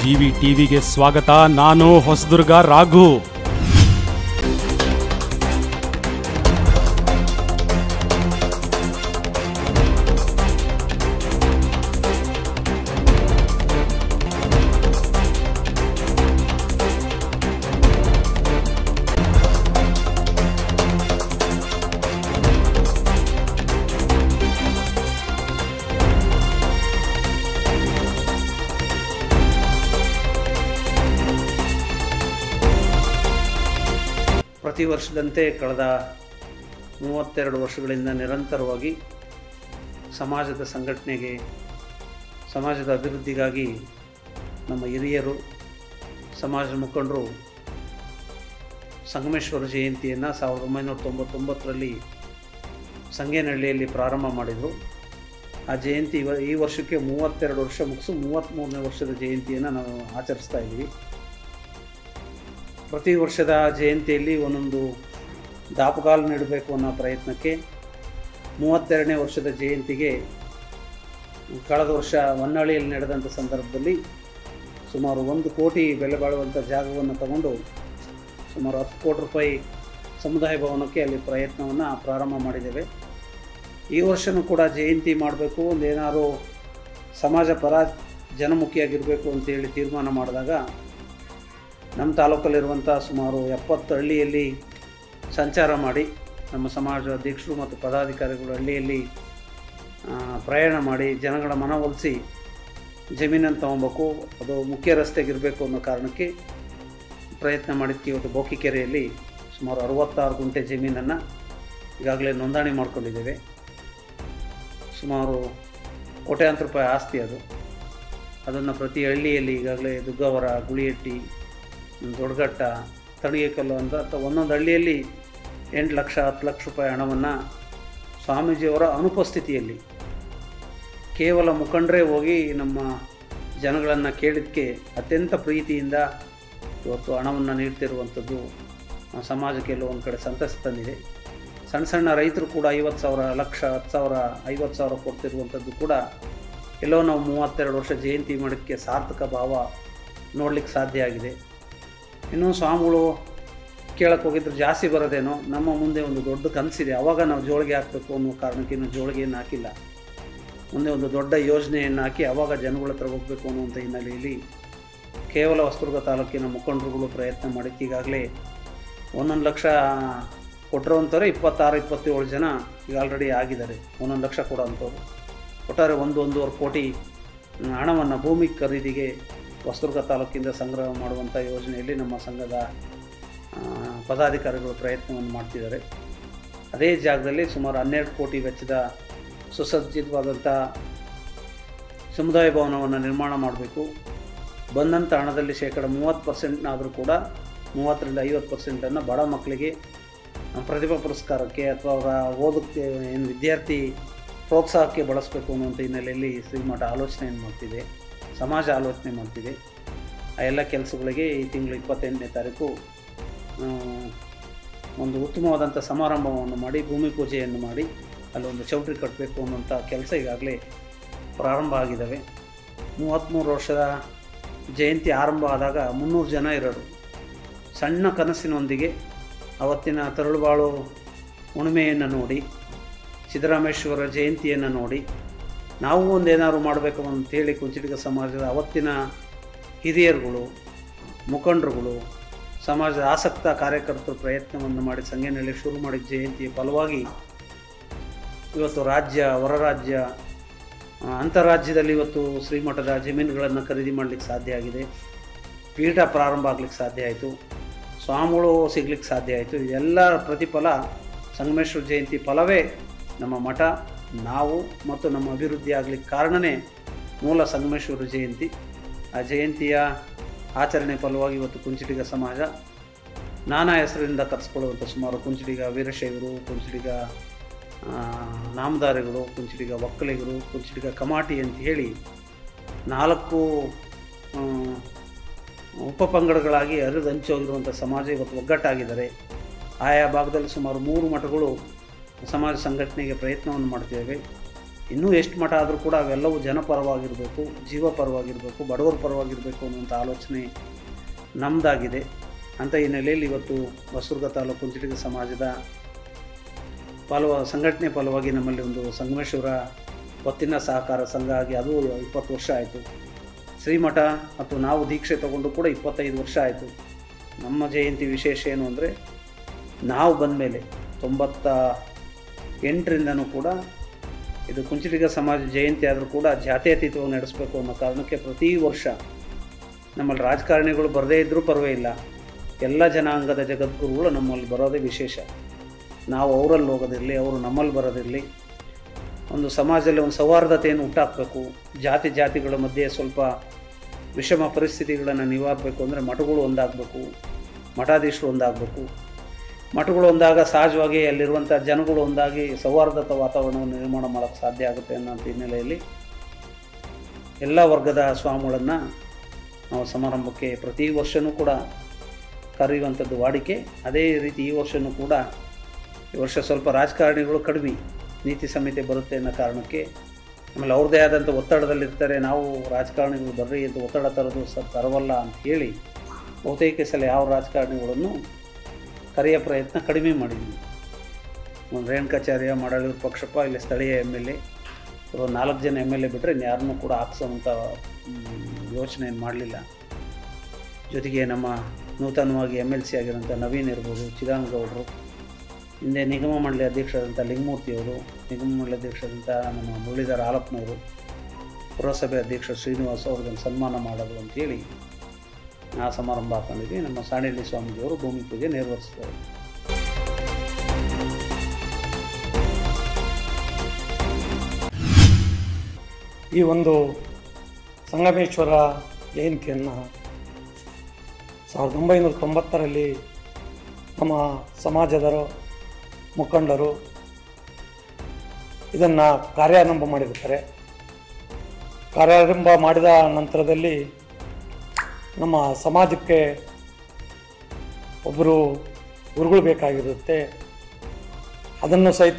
G V ಟಿವಿಗೆ ಸ್ವಾಗತ ನಾನು ಹೊಸದುರ್ಗ ರಾಘು ಪ್ರತಿ ವರ್ಷದಂತೆ ಕಳೆದ ಮೂವತ್ತೆರಡು ವರ್ಷಗಳಿಂದ ನಿರಂತರವಾಗಿ ಸಮಾಜದ ಸಂಘಟನೆಗೆ ಸಮಾಜದ ಅಭಿವೃದ್ಧಿಗಾಗಿ ನಮ್ಮ ಹಿರಿಯರು ಸಮಾಜ ಮುಖಂಡರು ಸಂಗಮೇಶ್ವರ ಜಯಂತಿಯನ್ನು ಸಾವಿರದ ಒಂಬೈನೂರ ತೊಂಬತ್ತೊಂಬತ್ತರಲ್ಲಿ ಸಂಗೇನಹಳ್ಳಿಯಲ್ಲಿ ಪ್ರಾರಂಭ ಮಾಡಿದರು ಆ ಜಯಂತಿ ಇವ ಈ ವರ್ಷಕ್ಕೆ ಮೂವತ್ತೆರಡು ವರ್ಷ ಮುಗಿಸು ಮೂವತ್ತ್ಮೂರನೇ ವರ್ಷದ ಜಯಂತಿಯನ್ನು ನಾವು ಆಚರಿಸ್ತಾ ಇದ್ದೀವಿ ಪ್ರತಿ ವರ್ಷದ ಜಯಂತಿಯಲ್ಲಿ ಒಂದೊಂದು ದಾಪುಗಾಲು ನೀಡಬೇಕು ಅನ್ನೋ ಪ್ರಯತ್ನಕ್ಕೆ ಮೂವತ್ತೆರಡನೇ ವರ್ಷದ ಜಯಂತಿಗೆ ಕಳೆದ ವರ್ಷ ಹೊನ್ನಾಳಿಯಲ್ಲಿ ನಡೆದಂಥ ಸಂದರ್ಭದಲ್ಲಿ ಸುಮಾರು ಒಂದು ಕೋಟಿ ಬೆಲೆ ಬಾಳುವಂಥ ಜಾಗವನ್ನು ತಗೊಂಡು ಸುಮಾರು ಹತ್ತು ಕೋಟಿ ರೂಪಾಯಿ ಸಮುದಾಯ ಭವನಕ್ಕೆ ಅಲ್ಲಿ ಪ್ರಯತ್ನವನ್ನು ಪ್ರಾರಂಭ ಮಾಡಿದ್ದೇವೆ ಈ ವರ್ಷವೂ ಕೂಡ ಜಯಂತಿ ಮಾಡಬೇಕು ಒಂದೇನಾದ್ರು ಸಮಾಜ ಪರ ಜನಮುಖಿಯಾಗಿರಬೇಕು ಅಂತೇಳಿ ತೀರ್ಮಾನ ಮಾಡಿದಾಗ ನಮ್ಮ ತಾಲೂಕಲ್ಲಿರುವಂಥ ಸುಮಾರು ಎಪ್ಪತ್ತು ಹಳ್ಳಿಯಲ್ಲಿ ಸಂಚಾರ ಮಾಡಿ ನಮ್ಮ ಸಮಾಜ ಅಧ್ಯಕ್ಷರು ಮತ್ತು ಪದಾಧಿಕಾರಿಗಳು ಹಳ್ಳಿಯಲ್ಲಿ ಆ, ಪ್ರಯಾಣ ಮಾಡಿ ಜನಗಳ ಮನವೊಲಿಸಿ ಜಮೀನನ್ನು ತೊಗೊಬೇಕು ಅದು ಮುಖ್ಯ ರಸ್ತೆಗಿರಬೇಕು ಅನ್ನೋ ಕಾರಣಕ್ಕೆ ಪ್ರಯತ್ನ ಮಾಡಿದ್ದಕ್ಕೆ ಇವತ್ತು ಬೋಕಿಕೆರೆಯಲ್ಲಿ ಸುಮಾರು ಅರವತ್ತಾರು ಗುಂಟೆ ಜಮೀನನ್ನು ಈಗಾಗಲೇ ನೋಂದಣಿ ಮಾಡ್ಕೊಂಡಿದ್ದೇವೆ ಸುಮಾರು ಕೋಟ್ಯಾಂತರ ರೂಪಾಯಿ ಆಸ್ತಿ ಅದು ಅದನ್ನು ಪ್ರತಿ ಹಳ್ಳಿಯಲ್ಲಿ ಈಗಾಗಲೇ ದುಗ್ಗವರ ಗುಳಿಯಟ್ಟಿ ದೊಡ್ಡಘಟ್ಟ ತಣಿಗೆಕಲ್ಲು ಅಂತ ಅಥವಾ ಒಂದೊಂದು ಹಳ್ಳಿಯಲ್ಲಿ ಎಂಟು ಲಕ್ಷ ಹತ್ತು ಲಕ್ಷ ರೂಪಾಯಿ ಹಣವನ್ನು ಸ್ವಾಮೀಜಿಯವರ ಅನುಪಸ್ಥಿತಿಯಲ್ಲಿ ಕೇವಲ ಮುಖಂಡರೇ ಹೋಗಿ ನಮ್ಮ ಜನಗಳನ್ನು ಕೇಳಿದ್ದಕ್ಕೆ ಅತ್ಯಂತ ಪ್ರೀತಿಯಿಂದ ಇವತ್ತು ಹಣವನ್ನು ನೀಡ್ತಿರುವಂಥದ್ದು ಆ ಸಮಾಜಕ್ಕೆ ಎಲ್ಲೋ ಒಂದು ಕಡೆ ಸಂತಸ ತಂದಿದೆ ಸಣ್ಣ ಸಣ್ಣ ರೈತರು ಕೂಡ ಐವತ್ತು ಸಾವಿರ ಲಕ್ಷ ಹತ್ತು ಸಾವಿರ ಐವತ್ತು ಸಾವಿರ ಕೊಡ್ತಿರುವಂಥದ್ದು ಕೂಡ ಎಲ್ಲೋ ನಾವು ಮೂವತ್ತೆರಡು ವರ್ಷ ಜಯಂತಿ ಮಾಡೋಕ್ಕೆ ಸಾರ್ಥಕ ಭಾವ ನೋಡಲಿಕ್ಕೆ ಸಾಧ್ಯ ಆಗಿದೆ ಇನ್ನೂ ಸ್ವಾಮಿಗಳು ಕೇಳಕ್ಕೆ ಹೋಗಿದ್ರು ಜಾಸ್ತಿ ಬರೋದೇನೋ ನಮ್ಮ ಮುಂದೆ ಒಂದು ದೊಡ್ಡ ಕನಸಿದೆ ಆವಾಗ ನಾವು ಜೋಳಿಗೆ ಹಾಕಬೇಕು ಅನ್ನೋ ಕಾರಣಕ್ಕೆ ಇನ್ನೂ ಜೋಳಿಗೆಯನ್ನು ಹಾಕಿಲ್ಲ ಮುಂದೆ ಒಂದು ದೊಡ್ಡ ಯೋಜನೆಯನ್ನು ಹಾಕಿ ಆವಾಗ ಜನಗಳ ಹತ್ರ ಹೋಗಬೇಕು ಅನ್ನುವಂಥ ಹಿನ್ನೆಲೆಯಲ್ಲಿ ಕೇವಲ ಹೊಸದುರ್ಗ ತಾಲೂಕಿನ ಮುಖಂಡರುಗಳು ಪ್ರಯತ್ನ ಮಾಡಿದ್ದು ಈಗಾಗಲೇ ಒಂದೊಂದು ಲಕ್ಷ ಕೊಟ್ಟಿರೋಂಥವ್ರೆ ಇಪ್ಪತ್ತಾರು ಇಪ್ಪತ್ತೇಳು ಜನ ಈಗ ಆಲ್ರೆಡಿ ಆಗಿದ್ದಾರೆ ಒಂದೊಂದು ಲಕ್ಷ ಕೊಡೋಂಥವ್ರು ಒಟ್ಟಾರೆ ಒಂದು ಒಂದೂವರೆ ಕೋಟಿ ಹಣವನ್ನು ಭೂಮಿ ಖರೀದಿಗೆ ಹೊಸದುರ್ಗ ತಾಲೂಕಿಂದ ಸಂಗ್ರಹ ಮಾಡುವಂಥ ಯೋಜನೆಯಲ್ಲಿ ನಮ್ಮ ಸಂಘದ ಆ, ಪದಾಧಿಕಾರಿಗಳು ಪ್ರಯತ್ನವನ್ನು ಮಾಡ್ತಿದ್ದಾರೆ ಅದೇ ಜಾಗದಲ್ಲಿ ಸುಮಾರು ಹನ್ನೆರಡು ಕೋಟಿ ವೆಚ್ಚದ ಸುಸಜ್ಜಿತವಾದಂಥ ಸಮುದಾಯ ಭವನವನ್ನು ನಿರ್ಮಾಣ ಮಾಡಬೇಕು ಬಂದಂಥ ಹಣದಲ್ಲಿ ಶೇಕಡ ಮೂವತ್ತು ಪರ್ಸೆಂಟ್ನಾದರೂ ಕೂಡ ಮೂವತ್ತರಿಂದ ಐವತ್ತು ಪರ್ಸೆಂಟನ್ನು ಬಡ ಮಕ್ಕಳಿಗೆ ಪ್ರತಿಭಾ ಪುರಸ್ಕಾರಕ್ಕೆ ಅಥವಾ ಅವರ ಓದಕ್ಕೆ ಏನು ವಿದ್ಯಾರ್ಥಿ ಪ್ರೋತ್ಸಾಹಕ್ಕೆ ಬಳಸಬೇಕು ಅನ್ನುವಂಥ ಹಿನ್ನೆಲೆಯಲ್ಲಿ ಶ್ರೀಮಠ ಆಲೋಚನೆಯನ್ನು ಮಾಡ್ತಿದೆ ಸಮಾಜ ಆಲೋಚನೆ ಮಾಡ್ತಿದೆ ಆ ಎಲ್ಲ ಕೆಲಸಗಳಿಗೆ ಈ ತಿಂಗಳು ಇಪ್ಪತ್ತೆಂಟನೇ ತಾರೀಕು ಆ, ಒಂದು ಉತ್ತಮವಾದಂಥ ಸಮಾರಂಭವನ್ನು ಮಾಡಿ ಭೂಮಿ ಪೂಜೆಯನ್ನು ಮಾಡಿ ಅಲ್ಲೊಂದು ಚೌಟ್ರಿ ಕಟ್ಟಬೇಕು ಅನ್ನುವಂಥ ಕೆಲಸ ಈಗಾಗಲೇ ಪ್ರಾರಂಭ ಆಗಿದ್ದಾವೆ ಮೂವತ್ತ್ಮೂರು ವರ್ಷದ ಜಯಂತಿ ಆರಂಭ ಆದಾಗ ಮುನ್ನೂರು ಜನ ಇರೋರು ಸಣ್ಣ ಕನಸಿನೊಂದಿಗೆ ಅವತ್ತಿನ ತರಳುಬಾಳು ಹುಣ್ಣಿಮೆಯನ್ನು ನೋಡಿ ಸಿದ್ದರಾಮೇಶ್ವರ ಜಯಂತಿಯನ್ನು ನೋಡಿ ನಾವು ಒಂದೇನಾದ್ರು ಮಾಡಬೇಕು ಅಂತೇಳಿ ಕುಂಚಿಟಿಗ ಸಮಾಜದ ಅವತ್ತಿನ ಹಿರಿಯರುಗಳು ಮುಖಂಡರುಗಳು ಸಮಾಜದ ಆಸಕ್ತ ಕಾರ್ಯಕರ್ತರು ಪ್ರಯತ್ನವನ್ನು ಮಾಡಿ ಸಂಗೇನಹಳ್ಳಿ ಶುರು ಮಾಡಿದ ಜಯಂತಿಯ ಫಲವಾಗಿ ಇವತ್ತು ರಾಜ್ಯ ಹೊರ ರಾಜ್ಯ ಆ, ಅಂತಾರಾಜ್ಯದಲ್ಲಿ ಇವತ್ತು ಶ್ರೀಮಠದ ಜಮೀನುಗಳನ್ನು ಖರೀದಿ ಮಾಡಲಿಕ್ಕೆ ಸಾಧ್ಯ ಆಗಿದೆ ಪೀಠ ಪ್ರಾರಂಭ ಆಗ್ಲಿಕ್ಕೆ ಸಾಧ್ಯ ಆಯಿತು ಸ್ವಾಮಿಗಳು ಸಿಗ್ಲಿಕ್ಕೆ ಸಾಧ್ಯ ಆಯಿತು ಇದೆಲ್ಲ ಪ್ರತಿಫಲ ಸಂಗಮೇಶ್ವರ ಜಯಂತಿ ಫಲವೇ ನಮ್ಮ ಮಠ ನಾವು ಮತ್ತು ನಮ್ಮ ಅಭಿವೃದ್ಧಿ ಆಗಲಿಕ್ಕೆ ಕಾರಣವೇ ಮೂಲ ಸಂಗಮೇಶ್ವರ ಜಯಂತಿ ಆ ಜಯಂತಿಯ ಆಚರಣೆ ಫಲವಾಗಿ ಇವತ್ತು ಕುಂಚಿಟಿಗ ಸಮಾಜ ನಾನಾ ಹೆಸರಿಂದ ಕರೆಸ್ಕೊಳ್ಳುವಂಥ ಸುಮಾರು ಕುಂಚಿಟಿಗ ವೀರಶೈವರು ಕುಂಚಿಟಿಗ ಆ, ನಾಮಧಾರಿಗಳು ಕುಂಚಿಟಿಗ ಒಕ್ಕಲಿಗರು ಕುಂಚಿಟಿಗ ಕಮಾಟಿ ಅಂತ ಹೇಳಿ ನಾಲ್ಕು ಆ, ಉಪಪಂಗಡಗಳಾಗಿ ಹರಿದು ಹಂಚೋಗಿರುವಂಥ ಸಮಾಜ ಇವತ್ತು ಒಗ್ಗಟ್ಟಾಗಿದ್ದಾರೆ ಆಯಾ ಭಾಗದಲ್ಲಿ ಸುಮಾರು ಮೂರು ಮಠಗಳು ಸಮಾಜ ಸಂಘಟನೆಗೆ ಪ್ರಯತ್ನವನ್ನು ಮಾಡ್ತಿದ್ದೇವೆ ಇನ್ನೂ ಎಷ್ಟು ಮಠ ಆದರೂ ಕೂಡ ಅವೆಲ್ಲವೂ ಜನಪರವಾಗಿರಬೇಕು ಜೀವ ಪರವಾಗಿರಬೇಕು ಬಡವರ ಪರವಾಗಿರಬೇಕು ಅನ್ನುವಂಥ ಆಲೋಚನೆ ನಮ್ಮದಾಗಿದೆ ಅಂತ ಈ ನೆಲೆಯಲ್ಲಿ ಇವತ್ತು ಹೊಸದುರ್ಗ ತಾಲೂಕು ಕುಂಚಿಟಿಗ ಸಮಾಜದ ಫಲವ ಸಂಘಟನೆ ಫಲವಾಗಿ ನಮ್ಮಲ್ಲಿ ಒಂದು ಸಂಗಮೇಶ್ವರ ಒತ್ತಿನ ಸಹಕಾರ ಸಂಘ ಆಗಿ ಅದು ಇಪ್ಪತ್ತು ವರ್ಷ ಆಯಿತು ಶ್ರೀಮಠ ಮತ್ತು ನಾವು ದೀಕ್ಷೆ ತಗೊಂಡು ಕೂಡ ಇಪ್ಪತ್ತೈದು ವರ್ಷ ಆಯಿತು ನಮ್ಮ ಜಯಂತಿ ವಿಶೇಷ ಏನು ಅಂದರೆ ನಾವು ಬಂದ ಮೇಲೆ ತೊಂಬತ್ತ ಎಂಟರಿಂದನೂ ಕೂಡ ಇದು ಕುಂಚಿಟಿಗ ಸಮಾಜ ಜಯಂತಿ ಆದರೂ ಕೂಡ ಜಾತ್ಯತೀತವನ್ನು ನಡೆಸಬೇಕು ಅನ್ನೋ ಕಾರಣಕ್ಕೆ ಪ್ರತಿ ವರ್ಷ ನಮ್ಮಲ್ಲಿ ರಾಜಕಾರಣಿಗಳು ಬರದೇ ಇದ್ದರೂ ಪರವಾಗಿಲ್ಲ ಎಲ್ಲ ಜನಾಂಗದ ಜಗದ್ಗುರುಗಳು ನಮ್ಮಲ್ಲಿ ಬರೋದೇ ವಿಶೇಷ ನಾವು ಅವರಲ್ಲಿ ಹೋಗೋದಿರಲಿ ಅವರು ನಮ್ಮಲ್ಲಿ ಬರೋದಿರಲಿ ಒಂದು ಸಮಾಜದಲ್ಲಿ ಒಂದು ಸೌಹಾರ್ದತೆಯನ್ನು ಹುಟ್ಟಾಕಬೇಕು ಜಾತಿ ಜಾತಿಗಳ ಮಧ್ಯೆ ಸ್ವಲ್ಪ ವಿಷಮ ಪರಿಸ್ಥಿತಿಗಳನ್ನು ನಿವಾರಬೇಕು ಅಂದರೆ ಮಠಗಳು ಒಂದಾಗಬೇಕು ಮಠಾಧೀಶರು ಒಂದಾಗಬೇಕು ಮಠಗಳು ಒಂದಾಗ ಸಹಜವಾಗಿ ಅಲ್ಲಿರುವಂಥ ಜನಗಳು ಒಂದಾಗಿ ಸೌಹಾರ್ದತ ವಾತಾವರಣವನ್ನು ನಿರ್ಮಾಣ ಮಾಡೋಕ್ಕೆ ಸಾಧ್ಯ ಆಗುತ್ತೆ ಅನ್ನೋ ಹಿನ್ನೆಲೆಯಲ್ಲಿ ಎಲ್ಲ ವರ್ಗದ ಸ್ವಾಮಿಗಳನ್ನು ನಾವು ಸಮಾರಂಭಕ್ಕೆ ಪ್ರತಿ ವರ್ಷವೂ ಕೂಡ ಕರೆಯುವಂಥದ್ದು ವಾಡಿಕೆ ಅದೇ ರೀತಿ ಈ ವರ್ಷವೂ ಕೂಡ ಈ ವರ್ಷ ಸ್ವಲ್ಪ ರಾಜಕಾರಣಿಗಳು ಕಡಿಮೆ ನೀತಿ ಸಂಹಿತೆ ಬರುತ್ತೆ ಅನ್ನೋ ಕಾರಣಕ್ಕೆ ಆಮೇಲೆ ಅವ್ರದ್ದೇ ಆದಂಥ ಒತ್ತಡದಲ್ಲಿರ್ತಾರೆ ನಾವು ರಾಜಕಾರಣಿಗಳು ಬರ್ರಿ ಅಂತ ಒತ್ತಡ ತರೋದು ಸ ತರವಲ್ಲ ಅಂತ ಹೇಳಿ ಬಹುತೇಕ ಸಲ ಯಾವ ರಾಜಕಾರಣಿಗಳನ್ನು ಕರೆಯೋ ಪ್ರಯತ್ನ ಕಡಿಮೆ ಮಾಡಿದ್ವಿ ಒಂದು ರೇಣುಕಾಚಾರ್ಯ ಮಾಡಳೂರು ಪಕ್ಷಪ್ಪ ಇಲ್ಲಿ ಸ್ಥಳೀಯ ಎಮ್ ಎಲ್ ಎ ಒಂದು ನಾಲ್ಕು ಜನ ಎಮ್ ಎಲ್ ಎ ಬಿಟ್ಟರೆ ಯಾರನ್ನೂ ಕೂಡ ಹಾಕ್ಸೋವಂಥ ಯೋಚನೆ ಮಾಡಲಿಲ್ಲ ಜೊತೆಗೆ ನಮ್ಮ ನೂತನವಾಗಿ ಎಮ್ ಎಲ್ ಸಿ ಆಗಿರೋಂಥ ನವೀನ್ ಇರ್ಬೋದು ಚಿದಾನಗೌಡರು ಹಿಂದೆ ನಿಗಮ ಮಂಡಳಿ ಅಧ್ಯಕ್ಷರಾದಂಥ ಲಿಂಗಮೂರ್ತಿಯವರು ನಿಗಮ ಮಂಡಳಿ ಅಧ್ಯಕ್ಷರಾದಂಥ ನಮ್ಮ ಮುರಳೀಧರ ಹಾಲಪ್ಪನವರು ಪುರಸಭೆ ಅಧ್ಯಕ್ಷ ಶ್ರೀನಿವಾಸ ಅವ್ರಿಗೊಂದು ಸನ್ಮಾನ ಮಾಡೋದು ಅಂತೇಳಿ ಆ ಸಮಾರಂಭ ಹಾಕೊಂಡಿದ್ವಿ ನಮ್ಮ ಸಾಣೇಲಿ ಸ್ವಾಮೀಜಿಯವರು ಭೂಮಿ ಪೂಜೆ ನೆರವೇರಿಸಿದರು ಈ ಒಂದು ಸಂಗಮೇಶ್ವರ ಜಯಂತಿಯನ್ನು ಸಾವಿರದ ಒಂಬೈನೂರ ತೊಂಬತ್ತರಲ್ಲಿ ನಮ್ಮ ಸಮಾಜದರು ಮುಖಂಡರು ಇದನ್ನು ಕಾರ್ಯಾರಂಭ ಮಾಡಿರ್ತಾರೆ ಕಾರ್ಯಾರಂಭ ಮಾಡಿದ ನಂತರದಲ್ಲಿ ನಮ್ಮ ಸಮಾಜಕ್ಕೆ ಒಬ್ಬರು ಗುರುಗಳು ಬೇಕಾಗಿರುತ್ತೆ ಅದನ್ನು ಸಹಿತ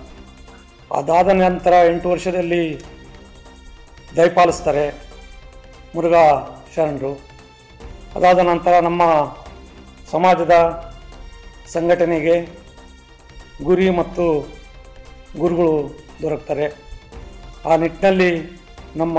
ಅದಾದ ನಂತರ ಎಂಟು ವರ್ಷದಲ್ಲಿ ದಯಪಾಲಿಸ್ತಾರೆ ಮುರುಘಾ ಶರಣರು ಅದಾದ ನಂತರ ನಮ್ಮ ಸಮಾಜದ ಸಂಘಟನೆಗೆ ಗುರಿ ಮತ್ತು ಗುರುಗಳು ದೊರಕ್ತಾರೆ ಆ ನಿಟ್ಟಿನಲ್ಲಿ ನಮ್ಮ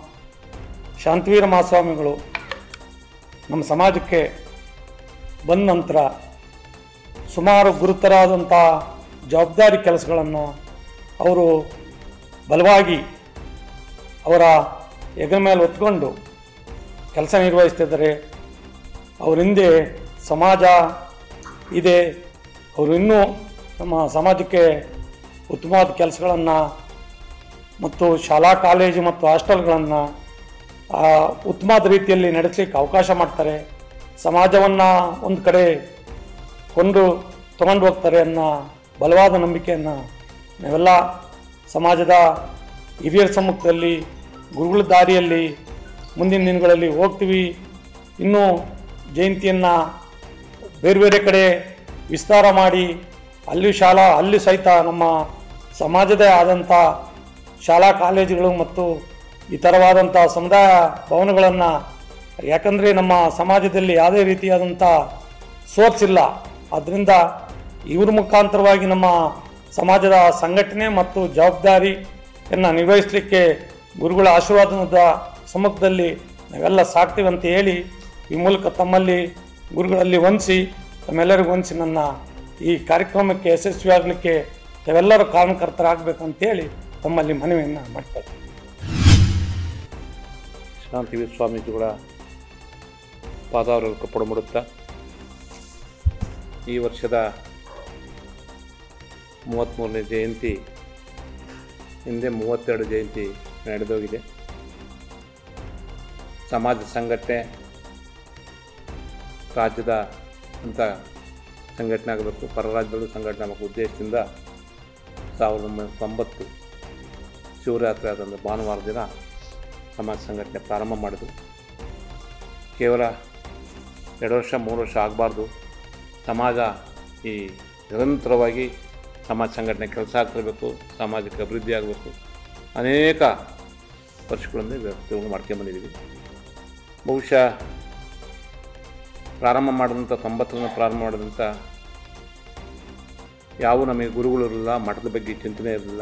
ಶಾಂತವೀರ ಮಹಾಸ್ವಾಮಿಗಳು ನಮ್ಮ ಸಮಾಜಕ್ಕೆ ಬಂದ ನಂತರ ಸುಮಾರು ಗುರುತರಾದಂಥ ಜವಾಬ್ದಾರಿ ಕೆಲಸಗಳನ್ನು ಅವರು ಬಲವಾಗಿ ಅವರ ಹೆಗಲ ಮೇಲೆ ಹೊತ್ಕೊಂಡು ಕೆಲಸ ನಿರ್ವಹಿಸ್ತಿದ್ದಾರೆ ಅವ್ರ ಹಿಂದೆ ಸಮಾಜ ಇದೆ ಅವರು ಇನ್ನೂ ನಮ್ಮ ಸಮಾಜಕ್ಕೆ ಉತ್ತಮವಾದ ಕೆಲಸಗಳನ್ನು ಮತ್ತು ಶಾಲಾ ಕಾಲೇಜು ಮತ್ತು ಹಾಸ್ಟೆಲ್ಗಳನ್ನು ಉತ್ತಮವಾದ ರೀತಿಯಲ್ಲಿ ನಡೆಸಲಿಕ್ಕೆ ಅವಕಾಶ ಮಾಡ್ತಾರೆ ಸಮಾಜವನ್ನು ಒಂದು ಕಡೆ ಕೊಂಡು ತಗೊಂಡು ಹೋಗ್ತಾರೆ ಅನ್ನೋ ಬಲವಾದ ನಂಬಿಕೆಯನ್ನು ನಾವೆಲ್ಲ ಸಮಾಜದ ಹಿರಿಯರ ಸಮ್ಮುಖದಲ್ಲಿ ಗುರುಗಳ ದಾರಿಯಲ್ಲಿ ಮುಂದಿನ ದಿನಗಳಲ್ಲಿ ಹೋಗ್ತೀವಿ ಇನ್ನೂ ಜಯಂತಿಯನ್ನು ಬೇರೆ ಬೇರೆ ಕಡೆ ವಿಸ್ತಾರ ಮಾಡಿ ಅಲ್ಲಿ ಶಾಲಾ ಅಲ್ಲಿ ಸಹಿತ ನಮ್ಮ ಸಮಾಜದೇ ಆದಂಥ ಶಾಲಾ ಕಾಲೇಜುಗಳು ಮತ್ತು ಇತರವಾದಂಥ ಸಮುದಾಯ ಭವನಗಳನ್ನು ಯಾಕಂದರೆ ನಮ್ಮ ಸಮಾಜದಲ್ಲಿ ಯಾವುದೇ ರೀತಿಯಾದಂಥ ಸೋರ್ಸ್ ಇಲ್ಲ ಆದ್ದರಿಂದ ಇವ್ರ ಮುಖಾಂತರವಾಗಿ ನಮ್ಮ ಸಮಾಜದ ಸಂಘಟನೆ ಮತ್ತು ಜವಾಬ್ದಾರಿಯನ್ನು ನಿರ್ವಹಿಸಲಿಕ್ಕೆ ಗುರುಗಳ ಆಶೀರ್ವಾದದ ಸಮ್ಮುಖದಲ್ಲಿ ನಾವೆಲ್ಲ ಸಾಕ್ತೀವಿ ಅಂತ ಹೇಳಿ ಈ ಮೂಲಕ ತಮ್ಮಲ್ಲಿ ಗುರುಗಳಲ್ಲಿ ವಂದಿಸಿ ತಮ್ಮೆಲ್ಲರಿಗೂ ವಂದಿಸಿ ನನ್ನ ಈ ಕಾರ್ಯಕ್ರಮಕ್ಕೆ ಯಶಸ್ವಿಯಾಗಲಿಕ್ಕೆ ತಾವೆಲ್ಲರೂ ಕಾರಣಕರ್ತರಾಗಬೇಕು ಅಂತೇಳಿ ತಮ್ಮಲ್ಲಿ ಮನವಿಯನ್ನು ಮಾಡ್ತಾರೆ ಶಾಂತಿವೀರ ಸ್ವಾಮೀಜಿಗಳ ಪಾದಾವರಕ್ಕೆ ಪುಡಮುಡುತ್ತಾ ಈ ವರ್ಷದ ಮೂವತ್ತ್ಮೂರನೇ ಜಯಂತಿ ಹಿಂದೆ ಮೂವತ್ತೆರಡು ಜಯಂತಿ ನಡೆದೋಗಿದೆ ಸಮಾಜ ಸಂಘಟನೆ ರಾಜ್ಯದ ಅಂತ ಸಂಘಟನೆ ಆಗಬೇಕು ಪರ ರಾಜ್ಯದಲ್ಲೂ ಸಂಘಟನೆ ಆಗಬೇಕು ಉದ್ದೇಶದಿಂದ ಸಾವಿರದ ಒಂಬೈನೂರ ತೊಂಬತ್ತು ಶಿವರಾತ್ರಿ ಆದಂಥ ಭಾನುವಾರ ದಿನ ಸಮಾಜ ಸಂಘಟನೆ ಪ್ರಾರಂಭ ಮಾಡಿದ್ರು ಕೇವಲ ಎರಡು ವರ್ಷ ಮೂರು ವರ್ಷ ಆಗಬಾರ್ದು ಸಮಾಜ ಈ ನಿರಂತರವಾಗಿ ಸಮಾಜ ಸಂಘಟನೆ ಕೆಲಸ ಆಗ್ತಿರಬೇಕು ಸಮಾಜಕ್ಕೆ ಅಭಿವೃದ್ಧಿ ಆಗಬೇಕು ಅನೇಕ ವರ್ಷಗಳಿಂದ ವ್ಯಕ್ತಿಗಳು ಮಾಡ್ಕೊಂಬಂದಿದ್ದೀವಿ ಬಹುಶಃ ಪ್ರಾರಂಭ ಮಾಡಿದಂಥ ತೊಂಬತ್ತರಿಂದ ಪ್ರಾರಂಭ ಮಾಡಿದಂಥ ಯಾವ ನಮಗೆ ಗುರುಗಳು ಇರಲಿಲ್ಲ ಮಠದ ಬಗ್ಗೆ ಚಿಂತನೆ ಇರಲಿಲ್ಲ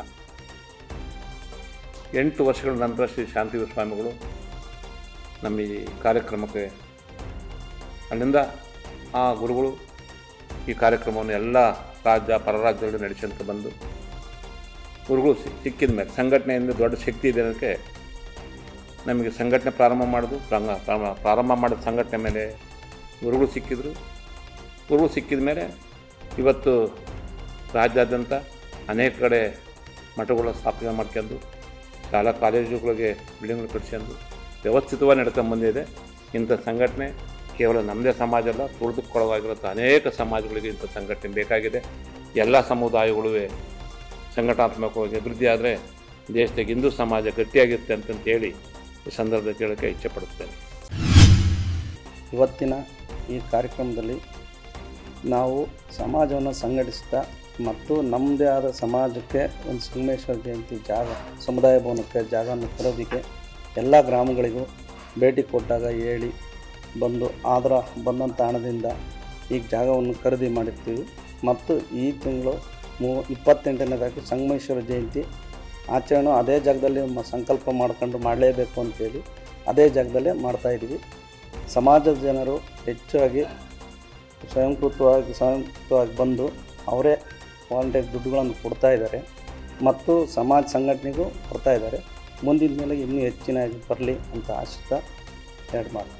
ಎಂಟು ವರ್ಷಗಳ ನಂತರ ಶ್ರೀ ಶಾಂತಿವೀರ ಸ್ವಾಮಿಗಳು ನಮ್ಮ ಈ ಕಾರ್ಯಕ್ರಮಕ್ಕೆ ಅಲ್ಲಿಂದ ಆ ಗುರುಗಳು ಈ ಕಾರ್ಯಕ್ರಮವನ್ನು ಎಲ್ಲ ರಾಜ್ಯ ಪರರಾಜ್ಯಗಳಲ್ಲಿ ನಡೆಸ್ಕೊಂತ ಬಂದು ಗುರುಗಳು ಸಿಕ್ ಸಿಕ್ಕಿದ ಮೇಲೆ ಸಂಘಟನೆಯಿಂದ ದೊಡ್ಡ ಶಕ್ತಿ ಇದೆ ಅನ್ನೋಕ್ಕೆ ನಮಗೆ ಸಂಘಟನೆ ಪ್ರಾರಂಭ ಮಾಡೋದು ಪ್ರಾರಂಭ ಪ್ರಾರಂಭ- ಪ್ರಾರಂಭ ಮಾಡಿದ ಸಂಘಟನೆ ಮೇಲೆ ಗುರುಗಳು ಸಿಕ್ಕಿದ್ರು ಗುರುಗಳು ಸಿಕ್ಕಿದ ಮೇಲೆ ಇವತ್ತು ರಾಜ್ಯಾದ್ಯಂತ ಅನೇಕ ಕಡೆ ಮಠಗಳ ಸ್ಥಾಪನೆ ಮಾಡ್ಕೊಂಡು ಶಾಲಾ ಕಾಲೇಜುಗಳಿಗೆ ಬಿಲ್ಡಿಂಗ್ಗಳು ಕಟ್ಸ್ಕೊಂಡು ವ್ಯವಸ್ಥಿತವಾಗಿ ನಡ್ಕೊಂಡು ಬಂದಿದೆ ಇಂಥ ಸಂಘಟನೆ ಕೇವಲ ನಮ್ಮದೇ ಸಮಾಜ ಅಲ್ಲ ತುಳಿದುಕೊಳ್ಳವಾಗಿರುವಂಥ ಅನೇಕ ಸಮಾಜಗಳಿಗೆ ಇಂಥ ಸಂಘಟನೆ ಬೇಕಾಗಿದೆ ಎಲ್ಲ ಸಮುದಾಯಗಳು ಸಂಘಟನಾತ್ಮಕವಾಗಿ ಅಭಿವೃದ್ಧಿ ಆದರೆ ದೇಶದಾಗ ಹಿಂದೂ ಸಮಾಜ ಗಟ್ಟಿಯಾಗಿರುತ್ತೆ ಅಂತಂತೇಳಿ ಈ ಸಂದರ್ಭದಲ್ಲಿ ಕೇಳೋಕ್ಕೆ ಇಚ್ಛೆಪಡುತ್ತೇನೆ ಇವತ್ತಿನ ಈ ಕಾರ್ಯಕ್ರಮದಲ್ಲಿ ನಾವು ಸಮಾಜವನ್ನು ಸಂಘಟಿಸ್ತಾ ಮತ್ತು ನಮ್ಮದೇ ಆದ ಸಮಾಜಕ್ಕೆ ಒಂದು ಸಂಗಮೇಶ್ವರ ಜಯಂತಿ ಜಾಗ ಸಮುದಾಯ ಭವನಕ್ಕೆ ಜಾಗವನ್ನು ತರೋದಕ್ಕೆ ಎಲ್ಲ ಗ್ರಾಮಗಳಿಗೂ ಭೇಟಿ ಕೊಟ್ಟಾಗ ಹೇಳಿ ಬಂದು ಆದರ ಬಂದಂಥ ಹಣದಿಂದ ಈ ಜಾಗವನ್ನು ಖರೀದಿ ಮಾಡಿರ್ತೀವಿ ಮತ್ತು ಈ ತಿಂಗಳು ಮೂ ಇಪ್ಪತ್ತೆಂಟನೇ ತಾರೀಕು ಸಂಗಮೇಶ್ವರ ಜಯಂತಿ ಆಚರಣೆ ಅದೇ ಜಾಗದಲ್ಲಿ ಮ- ಸಂಕಲ್ಪ ಮಾಡ್ಕೊಂಡು ಮಾಡಲೇಬೇಕು ಅಂತೇಳಿ ಅದೇ ಜಾಗದಲ್ಲೇ ಮಾಡ್ತಾಯಿದ್ದೀವಿ ಸಮಾಜದ ಜನರು ಹೆಚ್ಚಾಗಿ ಸ್ವಯಂಕೃತವಾಗಿ ಸ್ವಯಂಕೃತವಾಗಿ ಬಂದು ಅವರೇ ವಾಲಂಟಿಯರ್ ದುಡ್ಡುಗಳನ್ನು ಕೊಡ್ತಾ ಇದ್ದಾರೆ ಮತ್ತು ಸಮಾಜ ಸಂಘಟನೆಗೂ ಕೊಡ್ತಾ ಇದ್ದಾರೆ ಮುಂದಿನ ಮೇಲೆ ಇನ್ನೂ ಹೆಚ್ಚಿನಾಗಿ ಬರಲಿ ಅಂತ ಆಶಿಸ್ತಾ ಎರಡು ಮಾತು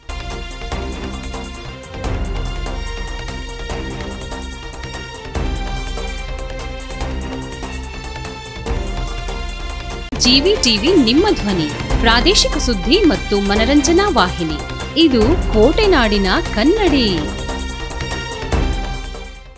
ಜಿವಿ ಟಿವಿ ನಿಮ್ಮ ಧ್ವನಿ ಪ್ರಾದೇಶಿಕ ಸುದ್ದಿ ಮತ್ತು ಮನರಂಜನಾ ವಾಹಿನಿ ಇದು ಕೋಟೆನಾಡಿನ ಕನ್ನಡಿ